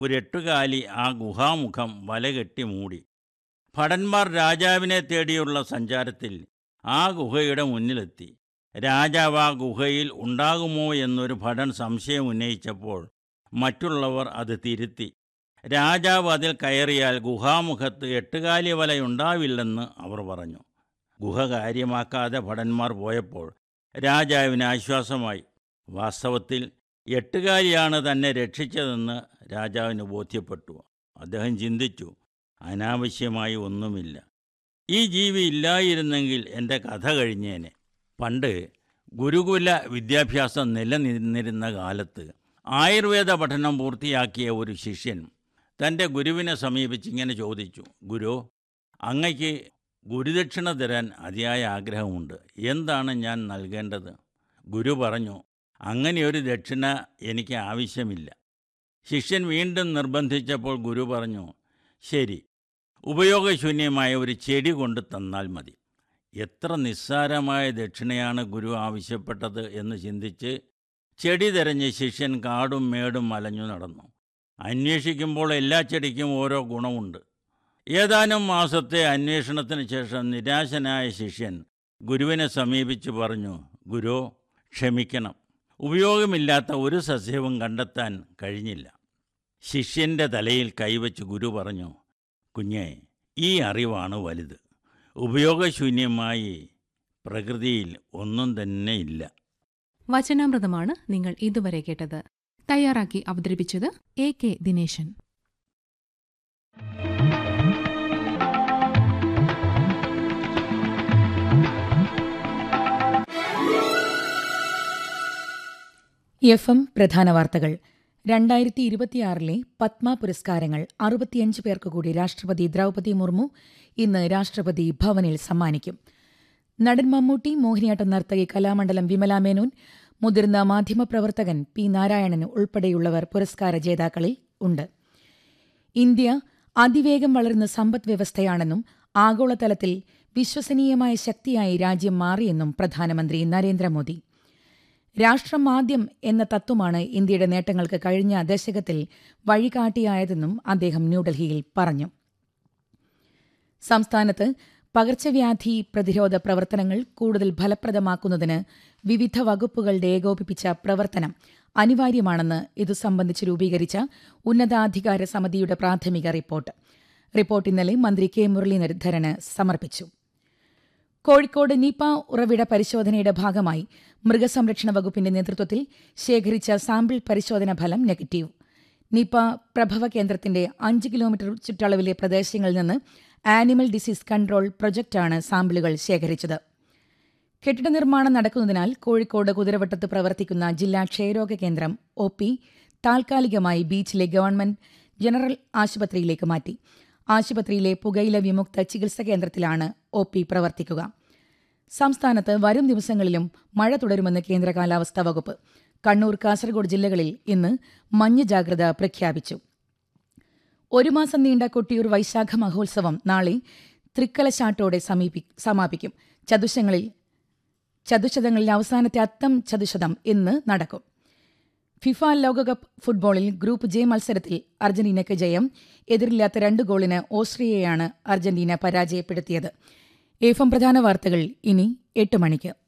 ഒരു എട്ടുകാലി ആ ഗുഹാമുഖം വലകെട്ടി മൂടി ഭടന്മാർ രാജാവിനെ തേടിയുള്ള സഞ്ചാരത്തിൽ ആ ഗുഹയുടെ മുന്നിലെത്തി രാജാവ് ആ ഗുഹയിൽ ഉണ്ടാകുമോ എന്നൊരു ഭടൻ സംശയം ഉന്നയിച്ചപ്പോൾ മറ്റുള്ളവർ അത് തിരുത്തി രാജാവ് അതിൽ കയറിയാൽ ഗുഹാമുഖത്ത് എട്ടുകാലി വലയുണ്ടാവില്ലെന്ന് അവർ പറഞ്ഞു ഗുഹ കാര്യമാക്കാതെ ഭടന്മാർ പോയപ്പോൾ രാജാവിന് ആശ്വാസമായി വാസ്തവത്തിൽ എട്ടുകാലിയാണ് തന്നെ രക്ഷിച്ചതെന്ന് രാജാവിന് ബോധ്യപ്പെട്ടു അദ്ദേഹം ചിന്തിച്ചു അനാവശ്യമായി ഒന്നുമില്ല ഈ ജീവി ഇല്ലായിരുന്നെങ്കിൽ എൻ്റെ കഥ കഴിഞ്ഞേനെ പണ്ട് ഗുരുകുല വിദ്യാഭ്യാസം നിലനിന്നിരുന്ന കാലത്ത് ആയുർവേദ പഠനം പൂർത്തിയാക്കിയ ഒരു ശിഷ്യൻ തൻ്റെ ഗുരുവിനെ സമീപിച്ച് ഇങ്ങനെ ചോദിച്ചു ഗുരു അങ്ങയ്ക്ക് ഗുരുദക്ഷിണ തരാൻ അതിയായ ആഗ്രഹമുണ്ട് എന്താണ് ഞാൻ നൽകേണ്ടത് ഗുരു പറഞ്ഞു അങ്ങനെയൊരു ദക്ഷിണ എനിക്ക് ആവശ്യമില്ല ശിഷ്യൻ വീണ്ടും നിർബന്ധിച്ചപ്പോൾ ഗുരു പറഞ്ഞു ശരി ഉപയോഗശൂന്യമായ ഒരു ചെടി കൊണ്ട് തന്നാൽ മതി എത്ര നിസ്സാരമായ ദക്ഷിണയാണ് ഗുരു ആവശ്യപ്പെട്ടത് എന്ന് ചിന്തിച്ച് ചെടി തിരഞ്ഞ് ശിഷ്യൻ കാടും മേടും മലഞ്ഞു നടന്നു അന്വേഷിക്കുമ്പോൾ എല്ലാ ചെടിക്കും ഓരോ ഗുണമുണ്ട് ഏതാനും മാസത്തെ അന്വേഷണത്തിന് ശേഷം നിരാശനായ ശിഷ്യൻ ഗുരുവിനെ സമീപിച്ച് പറഞ്ഞു ഗുരു ക്ഷമിക്കണം ഉപയോഗമില്ലാത്ത ഒരു സസ്യവും കണ്ടെത്താൻ കഴിഞ്ഞില്ല ശിഷ്യൻ്റെ തലയിൽ കൈവച്ച് ഗുരു പറഞ്ഞു കുഞ്ഞെ ഈ അറിവാണ് വലുത് ഉപയോഗശൂന്യമായി പ്രകൃതിയിൽ ഒന്നും തന്നെ ഇല്ല വചനാമൃതമാണ് നിങ്ങൾ ഇതുവരെ കേട്ടത് തയ്യാറാക്കി അവതരിപ്പിച്ചത് A K Dineshan F M പ്രധാന വാർത്തകൾ രണ്ടായിരത്തി ഇരുപത്തിയാറിലെ പത്മ പുരസ്കാരങ്ങൾ അറുപത്തിയഞ്ച് പേർക്ക് കൂടി രാഷ്ട്രപതി ദ്രൗപദി മുർമു ഇന്ന് രാഷ്ട്രപതി ഭവനിൽ സമ്മാനിക്കും നടൻ മമ്മൂട്ടി മോഹിനിയാട്ടം നർത്തകി കലാമണ്ഡലം വിമല മേനോൻ മുതിർന്ന മാധ്യമപ്രവർത്തകൻ പി നാരായണൻ ഉൾപ്പെടെയുള്ളവർ പുരസ്കാര ജേതാക്കളിൽ ഉണ്ട് ഇന്ത്യ അതിവേഗം വളരുന്ന സമ്പദ് വ്യവസ്ഥയാണെന്നും ആഗോളതലത്തിൽ വിശ്വസനീയമായ ശക്തിയായി രാജ്യം മാറിയെന്നും പ്രധാനമന്ത്രി നരേന്ദ്രമോദി രാഷ്ട്രം ആദ്യം എന്ന തത്വമാണ് ഇന്ത്യയുടെ നേട്ടങ്ങൾക്ക് കഴിഞ്ഞ ദശകത്തിൽ വഴികാട്ടിയായതെന്നും അദ്ദേഹം ന്യൂഡൽഹിയിൽ പറഞ്ഞു സംസ്ഥാനത്ത് പകർച്ചവ്യാധി പ്രതിരോധ പ്രവർത്തനങ്ങൾ കൂടുതൽ ഫലപ്രദമാക്കുന്നതിന് വിവിധ വകുപ്പുകളുടെ ഏകോപിപ്പിച്ച പ്രവർത്തനം അനിവാര്യമാണെന്ന് ഇതു സംബന്ധിച്ച് രൂപീകരിച്ച ഉന്നതാധികാര സമിതിയുടെ പ്രാഥമിക റിപ്പോർട്ട് റിപ്പോർട്ട് ഇന്നലെ മന്ത്രി കെ മുരളീധരന് സമർപ്പിച്ചു കോഴിക്കോട് നിപ ഉറവിട പരിശോധനയുടെ ഭാഗമായി മൃഗസംരക്ഷണ വകുപ്പിന്റെ നേതൃത്വത്തിൽ ശേഖരിച്ച സാമ്പിൾ പരിശോധന ഫലം നെഗറ്റീവ് നിപ പ്രഭവ കേന്ദ്രത്തിന്റെ അഞ്ച് കിലോമീറ്റർ ചുറ്റളവിലെ പ്രദേശങ്ങളിൽ നിന്ന് ആനിമൽ ഡിസീസ് കൺട്രോൾ പ്രൊജക്ടാണ് സാമ്പിളുകൾ ശേഖരിച്ചത് കെട്ടിട നിർമ്മാണം നടക്കുന്നതിനാൽ കോഴിക്കോട് കുതിരവട്ടത്ത് പ്രവർത്തിക്കുന്ന ജില്ലാ ക്ഷയരോഗ കേന്ദ്രം ഒ പി താൽക്കാലികമായി ബീച്ചിലെ ഗവൺമെന്റ് ജനറൽ ആശുപത്രിയിലേക്ക് മാറ്റി ആശുപത്രിയിലെ പുകയില വിമുക്ത ചികിത്സാ കേന്ദ്രത്തിലാണ് ഒ പി പ്രവർത്തിക്കുക സംസ്ഥാനത്ത് വരും ദിവസങ്ങളിലും മഴ തുടരുമെന്ന് കേന്ദ്ര കാലാവസ്ഥാ വകുപ്പ് കണ്ണൂർ കാസർഗോഡ് ജില്ലകളിൽ ഇന്ന് മഞ്ഞ ജാഗ്രത പ്രഖ്യാപിച്ചു ഒരു മാസം നീണ്ട കൊട്ടിയൂർ വൈശാഖ മഹോത്സവം നാളെ തൃക്കലശാട്ടോടെ സമീപി സമാപിക്കും ചതുശങ്ങളിൽ ചതുശതങ്ങളിൽ അവസാനത്തെ അത്തം ചതുശതം ഇന്ന് നടക്കും ഫിഫ ലോകകപ്പ് ഫുട്ബോളിൽ ഗ്രൂപ്പ് ജെ മത്സരത്തിൽ അർജന്റീനയ്ക്ക് ജയം എതിരില്ലാത്ത രണ്ട് ഗോളിന് ഓസ്ട്രിയയെയാണ് അർജന്റീന പരാജയപ്പെടുത്തിയത് എഫ് എം പ്രധാന വാർത്തകൾ ഇനി എട്ട് മണിക്ക്